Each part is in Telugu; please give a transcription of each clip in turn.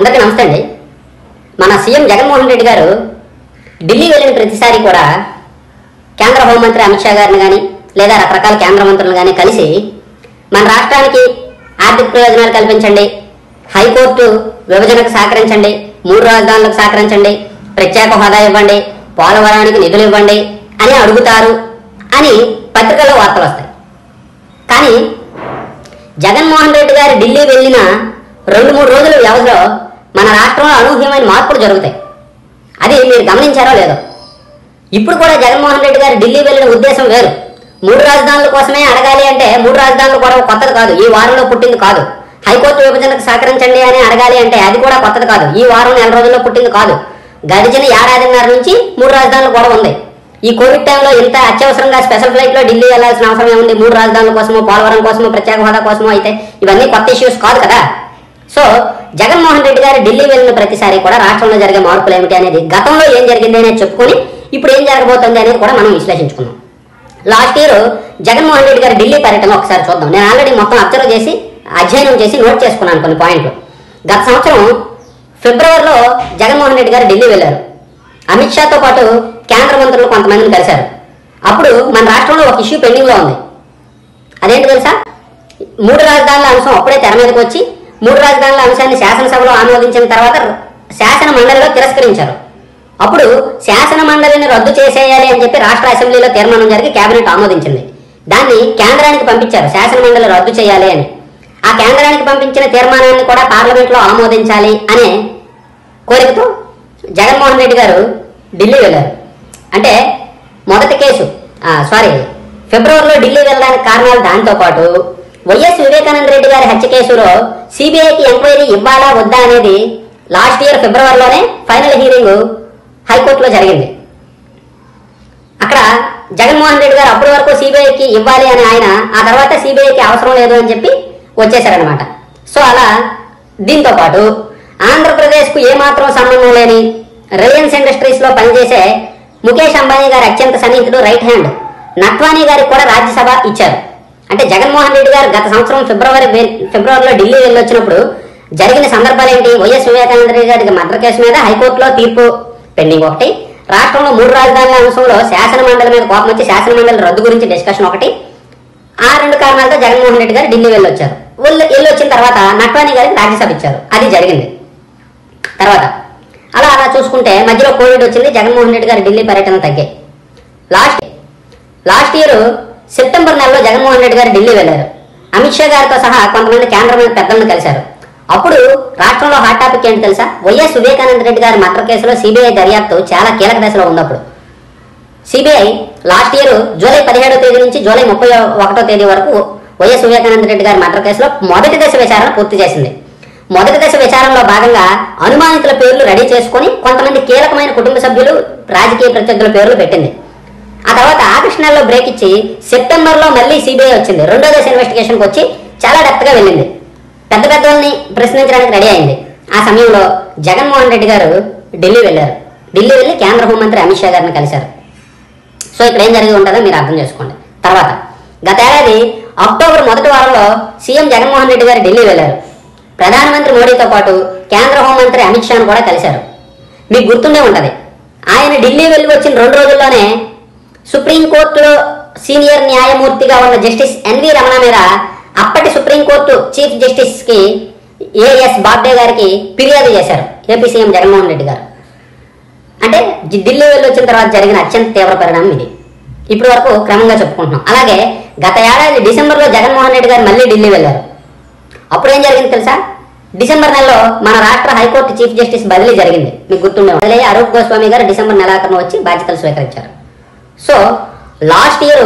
అందరికీ నమస్తే అండి మన సీఎం జగన్మోహన్ రెడ్డి గారు ఢిల్లీ వెళ్ళిన ప్రతిసారి కూడా కేంద్ర హోంమంత్రి అమిత్ షా గారిని కానీ లేదా రకరకాల కేంద్ర మంత్రులను కానీ కలిసి మన రాష్ట్రానికి ఆర్థిక ప్రయోజనాలు కల్పించండి హైకోర్టు విభజనకు సహకరించండి మూడు రాజధానులకు సహకరించండి ప్రత్యేక హోదా ఇవ్వండి పోలవరానికి నిధులు ఇవ్వండి అని అడుగుతారు అని పత్రికల్లో వార్తలు వస్తాయి కానీ జగన్మోహన్ రెడ్డి గారు ఢిల్లీ వెళ్ళిన రెండు మూడు రోజుల వ్యవధిలో మన రాష్ట్రంలో అనూహ్యమైన మార్పులు జరుగుతాయి అది మీరు గమనించారో లేదో ఇప్పుడు కూడా జగన్మోహన్ రెడ్డి గారు ఢిల్లీ వెళ్ళిన ఉద్దేశం వేరు మూడు రాజధానుల కోసమే అడగాలి అంటే మూడు రాజధానులు కూడా కొత్తది కాదు ఈ వారంలో పుట్టింది కాదు హైకోర్టు విభజనకు సహకరించండి అని అడగాలి అంటే అది కూడా కొత్తది కాదు ఈ వారం నెల రోజుల్లో పుట్టింది కాదు గడిచిన ఏడాదిన్నర నుంచి మూడు రాజధానులు కూడా ఉంది ఈ కోవిడ్ టైంలో ఇంత అత్యవసరంగా స్పెషల్ ఫ్లైట్ లో ఢిల్లీ వెళ్లాల్సిన అవసరం ఏముంది మూడు రాజధానుల కోసమో పోలవరం కోసమో ప్రత్యేక హోదా కోసమో అయితే ఇవన్నీ కొత్త ఇష్యూస్ కాదు కదా సో జగన్మోహన్ రెడ్డి గారు ఢిల్లీ వెళ్ళిన ప్రతిసారి కూడా రాష్ట్రంలో జరిగే మార్పులు ఏమిటి అనేది గతంలో ఏం జరిగింది అనేది చెప్పుకొని ఇప్పుడు ఏం జరగబోతుంది అనేది కూడా మనం విశ్లేషించుకుందాం లాస్ట్ ఇయర్ జగన్మోహన్ రెడ్డి గారి ఢిల్లీ పర్యటన ఒకసారి చూద్దాం నేను ఆల్రెడీ మొత్తం అబ్జర్వ్ చేసి అధ్యయనం చేసి నోట్ చేసుకున్నాను కొన్ని పాయింట్లు గత సంవత్సరం ఫిబ్రవరిలో జగన్మోహన్ రెడ్డి గారు ఢిల్లీ వెళ్ళారు అమిత్ షాతో పాటు కేంద్ర మంత్రులు కొంతమందిని కలిశారు అప్పుడు మన రాష్ట్రంలో ఒక ఇష్యూ పెండింగ్లో ఉంది అదేంటి తెలుసా మూడు రాజధానుల అంశం అప్పుడే తెర మీదకి వచ్చి మూడు రాజధానుల అంశాన్ని శాసనసభలో ఆమోదించిన తర్వాత శాసన మండలిలో తిరస్కరించారు అప్పుడు శాసన మండలిని రద్దు చేసేయాలి అని చెప్పి రాష్ట్ర అసెంబ్లీలో తీర్మానం జరిగి కేబినెట్ ఆమోదించింది దాన్ని కేంద్రానికి పంపించారు శాసన మండలి రద్దు చేయాలి అని ఆ కేంద్రానికి పంపించిన తీర్మానాన్ని కూడా పార్లమెంట్లో ఆమోదించాలి అనే కోరికతో జగన్మోహన్ రెడ్డి గారు ఢిల్లీ వెళ్ళారు అంటే మొదటి కేసు సారీ ఫిబ్రవరిలో ఢిల్లీ వెళ్ళడానికి కారణాలు దాంతో పాటు వైఎస్ వివేకానంద రెడ్డి గారి హత్య కేసులో సిబిఐకి ఎంక్వైరీ ఇవ్వాలా వద్దా అనేది లాస్ట్ ఇయర్ ఫిబ్రవరిలోనే ఫైనల్ హీరింగ్ హైకోర్టులో జరిగింది అక్కడ జగన్మోహన్ రెడ్డి గారు అప్పటి వరకు సిబిఐకి ఇవ్వాలి అని ఆయన ఆ తర్వాత సిబిఐకి అవసరం లేదు అని చెప్పి వచ్చేసారనమాట సో అలా దీంతో పాటు ఆంధ్రప్రదేశ్కు ఏమాత్రం సంబంధం లేని రిలయన్స్ ఇండస్ట్రీస్ లో పనిచేసే ముఖేష్ అంబానీ గారి అత్యంత సన్నిహితుడు రైట్ హ్యాండ్ నట్వానీ గారికి కూడా రాజ్యసభ ఇచ్చారు అంటే జగన్మోహన్ రెడ్డి గారు గత సంవత్సరం ఫిబ్రవరి వే- ఫిబ్రవరిలో ఢిల్లీ వెళ్ళి వచ్చినప్పుడు జరిగిన సందర్భాలు ఏంటి వైఎస్ వివేకానంద రెడ్డి గారికి మర్డర్ కేసు మీద హైకోర్టులో తీర్పు పెండింగ్ ఒకటి రాష్ట్రంలో మూడు రాజధానుల అంశంలో శాసన మండలి మీద కోపం వచ్చి శాసన మండలి రద్దు గురించి డిస్కషన్ ఒకటి ఆ రెండు కారణాలతో జగన్మోహన్ రెడ్డి గారు ఢిల్లీ వెళ్ళి వచ్చారు వెళ్ళి వెళ్ళి వచ్చిన తర్వాత నట్వానీ గారికి రాజ్యసభ ఇచ్చారు అది జరిగింది తర్వాత అలా అలా చూసుకుంటే మధ్యలో కోవిడ్ వచ్చింది జగన్మోహన్ రెడ్డి గారు ఢిల్లీ పర్యటన తగ్గాయి లాస్ట్ లాస్ట్ ఇయర్ సెప్టెంబర్ నెలలో జగన్మోహన్ రెడ్డి గారు ఢిల్లీ వెళ్ళారు అమిత్ షా గారితో సహా కొంతమంది కేంద్ర మంత్రి పెద్దలను కలిశారు అప్పుడు రాష్ట్రంలో హాట్ టాపిక్ ఏంటి తెలుసా వైఎస్ వివేకానంద రెడ్డి గారి మర్డర్ కేసులో సిబిఐ దర్యాప్తు చాలా కీలక దశలో ఉన్నప్పుడు సిబిఐ లాస్ట్ ఇయర్ జూలై పదిహేడో తేదీ నుంచి జూలై ముప్పై ఒకటో తేదీ వరకు వైఎస్ వివేకానంద రెడ్డి గారి మర్డర్ కేసులో మొదటి దశ విచారణ పూర్తి చేసింది మొదటి దశ విచారణలో భాగంగా అనుమానితుల పేర్లు రెడీ చేసుకొని కొంతమంది కీలకమైన కుటుంబ సభ్యులు రాజకీయ ప్రత్యర్థుల పేర్లు పెట్టింది ఆ తర్వాత ఆగస్టు నెలలో బ్రేక్ ఇచ్చి సెప్టెంబర్లో మళ్ళీ సిబిఐ వచ్చింది రెండో దశ ఇన్వెస్టిగేషన్కి వచ్చి చాలా డెప్త్గా వెళ్ళింది పెద్ద పెద్దల్ని ప్రశ్నించడానికి రెడీ అయింది ఆ సమయంలో జగన్మోహన్ రెడ్డి గారు ఢిల్లీ వెళ్ళారు ఢిల్లీ వెళ్ళి కేంద్ర హోంమంత్రి అమిత్ షా గారిని కలిశారు సో ఇక్కడ ఏం జరిగి ఉంటుందో మీరు అర్థం చేసుకోండి తర్వాత గత ఏడాది అక్టోబర్ మొదటి వారంలో సీఎం జగన్మోహన్ రెడ్డి గారు ఢిల్లీ వెళ్ళారు ప్రధానమంత్రి మోడీతో పాటు కేంద్ర హోంమంత్రి అమిత్ షాను కూడా కలిశారు మీకు గుర్తుండే ఉంటది ఆయన ఢిల్లీ వెళ్ళి వచ్చిన రెండు రోజుల్లోనే సుప్రీంకోర్టులో సీనియర్ న్యాయమూర్తిగా ఉన్న జస్టిస్ ఎన్వి రమణ మీద అప్పటి సుప్రీంకోర్టు చీఫ్ జస్టిస్ కి ఏఎస్ బాబ్డే గారికి ఫిర్యాదు చేశారు ఏపీ సీఎం జగన్మోహన్ రెడ్డి గారు అంటే జి- ఢిల్లీ వెళ్ళి వచ్చిన తర్వాత జరిగిన అత్యంత తీవ్ర పరిణామం ఇది ఇప్పటి వరకు క్రమంగా చెప్పుకుంటున్నాం అలాగే గత ఏడాది డిసెంబర్లో జగన్మోహన్ రెడ్డి గారు మళ్ళీ ఢిల్లీ వెళ్ళారు అప్పుడు ఏం జరిగింది తెలుసా డిసెంబర్ నెలలో మన రాష్ట్ర హైకోర్టు చీఫ్ జస్టిస్ బదిలీ జరిగింది మీకు గుర్తుండే బదిలీ అరూప్ గోస్వామి గారు డిసెంబర్ నెలాఖరున వచ్చి బాధ్యతలు స్వీకరించారు సో లాస్ట్ ఇయర్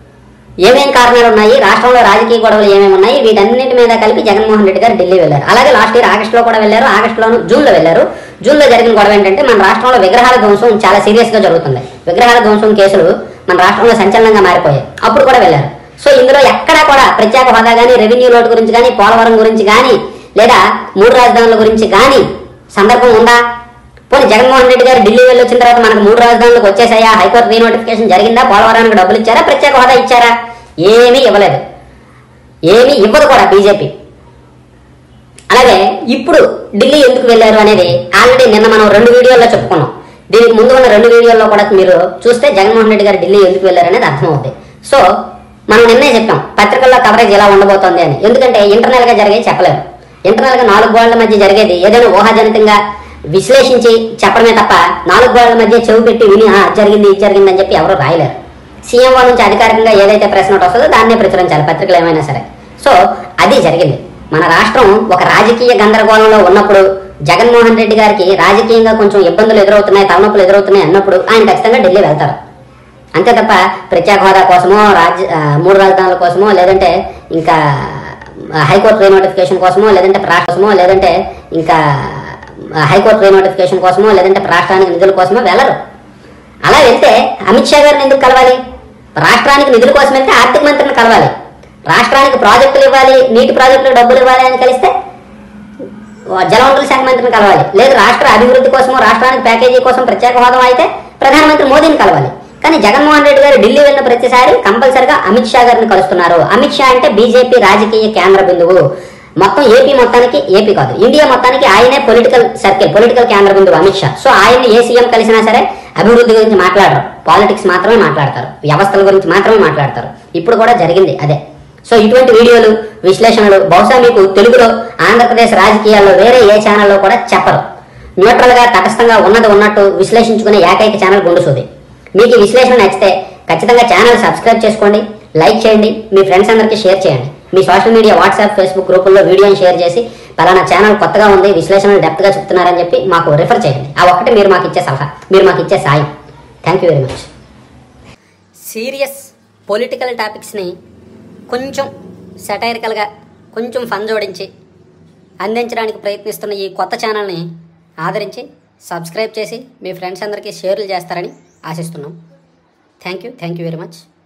ఏమేం కారణాలు ఉన్నాయి రాష్ట్రంలో రాజకీయ గొడవలు ఏమేమి ఉన్నాయి వీటన్నిటి మీద కలిపి జగన్మోహన్ రెడ్డి గారు ఢిల్లీ వెళ్ళారు అలాగే లాస్ట్ ఇయర్ ఆగస్టులో కూడా వెళ్ళారు ఆగస్టులోను జూన్లో వెళ్ళారు జూన్లో జరిగిన గొడవ ఏంటంటే మన రాష్ట్రంలో విగ్రహాల ధ్వంసం చాలా సీరియస్ గా జరుగుతుంది విగ్రహాల ధ్వంసం కేసులు మన రాష్ట్రంలో సంచలనంగా మారిపోయాయి అప్పుడు కూడా వెళ్ళారు సో ఇందులో ఎక్కడా కూడా ప్రత్యేక హోదా కానీ రెవెన్యూ లోటు గురించి కానీ పోలవరం గురించి కానీ లేదా మూడు రాజధానుల గురించి కానీ సందర్భం ఉందా పోనీ జగన్మోహన్ రెడ్డి గారు ఢిల్లీ వెళ్ళి వచ్చిన తర్వాత మనకు మూడు రాజధానులకు వచ్చేసాయా హైకోర్టు రీనోటిఫికేషన్ జరిగిందా పోలవరానికి డబ్బులు ఇచ్చారా ప్రత్యేక హోదా ఇచ్చారా ఏమీ ఇవ్వలేదు ఏమీ ఇవ్వదు కూడా బీజేపీ అలాగే ఇప్పుడు ఢిల్లీ ఎందుకు వెళ్ళారు అనేది ఆల్రెడీ నిన్న మనం రెండు వీడియోల్లో చెప్పుకున్నాం దీనికి ముందు ఉన్న రెండు వీడియోల్లో కూడా మీరు చూస్తే జగన్మోహన్ రెడ్డి గారు ఢిల్లీ ఎందుకు వెళ్ళారు అనేది అర్థమవుతుంది సో మనం నిన్నే చెప్పాం పత్రికల్లో కవరేజ్ ఎలా ఉండబోతోంది అని ఎందుకంటే ఇంటర్నల్ గా జరిగేది చెప్పలేము ఇంటర్నల్ గా నాలుగు గోళ్ల మధ్య జరిగేది ఏదైనా ఊహాజనితంగా విశ్లేషించి చెప్పడమే తప్ప నాలుగు గోళ్ల మధ్య చెవి పెట్టి విని "ఆ, అది జరిగింది ఇది జరిగింది అని చెప్పి ఎవరు రాయలేరు సీఎం వాళ్ళ నుంచి అధికారికంగా ఏదైతే ప్రెస్ నోట్ వస్తుందో దాన్నే ప్రచురించాలి పత్రికలు ఏమైనా సరే సో అది జరిగింది మన రాష్ట్రం ఒక రాజకీయ గందరగోళంలో ఉన్నప్పుడు జగన్మోహన్ రెడ్డి గారికి రాజకీయంగా కొంచెం ఇబ్బందులు ఎదురవుతున్నాయి తలనొప్పులు ఎదురవుతున్నాయి అన్నప్పుడు ఆయన ఖచ్చితంగా ఢిల్లీ వెళ్తారు అంతే తప్ప ప్రత్యేక హోదా కోసమో రాజ్య ఆ, మూడు రాజధానుల కోసమో లేదంటే ఇంకా ఆ, హైకోర్టు రీ నోటిఫికేషన్ కోసమో లేదంటే రాష్ట్ర కోసమో లేదంటే ఇంకా ఆ, హైకోర్టు రీ నోటిఫికేషన్ కోసమో లేదంటే రాష్ట్రానికి నిధుల కోసమో వెళ్ళరు అలా వెళ్తే అమిత్ షా గారిని ఎందుకు కలవాలి రాష్ట్రానికి నిధుల కోసం వెళ్తే ఆర్థిక మంత్రిని కలవాలి రాష్ట్రానికి ప్రాజెక్టులు ఇవ్వాలి నీటి ప్రాజెక్టులు డబ్బులు ఇవ్వాలి అని కలిస్తే జలవనరుల శాఖ మంత్రిని కలవాలి లేదు రాష్ట్ర అభివృద్ధి కోసమో రాష్ట్రానికి ప్యాకేజీ కోసం ప్రత్యేక హోదా అయితే ప్రధానమంత్రి మోదీని కలవాలి కానీ జగన్మోహన్ రెడ్డి గారు ఢిల్లీ వెళ్ళిన ప్రతిసారి కంపల్సరిగా అమిత్ షా గారిని కలుస్తున్నారు అమిత్ షా అంటే బీజేపీ రాజకీయ కేంద్ర బిందువు మొత్తం ఏపీ మొత్తానికి ఏపీ కాదు ఇండియా మొత్తానికి ఆయనే పొలిటికల్ సర్కిల్ పొలిటికల్ కేంద్ర బిందువు అమిత్ షా సో ఆయన్ని ఏ సీఎం కలిసినా సరే అభివృద్ధి గురించి మాట్లాడరు పాలిటిక్స్ మాత్రమే మాట్లాడతారు వ్యవస్థల గురించి మాత్రమే మాట్లాడతారు ఇప్పుడు కూడా జరిగింది అదే సో ఇటువంటి వీడియోలు విశ్లేషణలు బహుశా మీకు తెలుగులో ఆంధ్రప్రదేశ్ రాజకీయాల్లో వేరే ఏ ఛానల్లో కూడా చెప్పరు న్యూట్రల్ గా తటస్థంగా ఉన్నది ఉన్నట్టు విశ్లేషించుకునే ఏకైక ఛానల్ గుండుసూది మీకు ఈ విశ్లేషణ నచ్చితే ఖచ్చితంగా ఛానల్ సబ్స్క్రైబ్ చేసుకోండి లైక్ చేయండి మీ ఫ్రెండ్స్ అందరికీ షేర్ చేయండి మీ సోషల్ మీడియా వాట్సాప్ ఫేస్బుక్ గ్రూపుల్లో వీడియోని షేర్ చేసి పలానా ఛానల్ కొత్తగా ఉంది విశ్లేషణలు డెప్త్గా చెప్తున్నారని చెప్పి మాకు రిఫర్ చేయండి ఆ ఒక్కటి మీరు మాకు ఇచ్చే సలహా మీరు మాకు ఇచ్చే సాయం thank you very much serious political టాపిక్స్ని కొంచెం సెటైరికల్గా కొంచెం ఫన్ జోడించి అందించడానికి ప్రయత్నిస్తున్న ఈ కొత్త ఛానల్ని ఆదరించి సబ్స్క్రైబ్ చేసి మీ ఫ్రెండ్స్ అందరికీ షేర్లు చేస్తారని ఆశిస్తున్నాం thank you thank you very much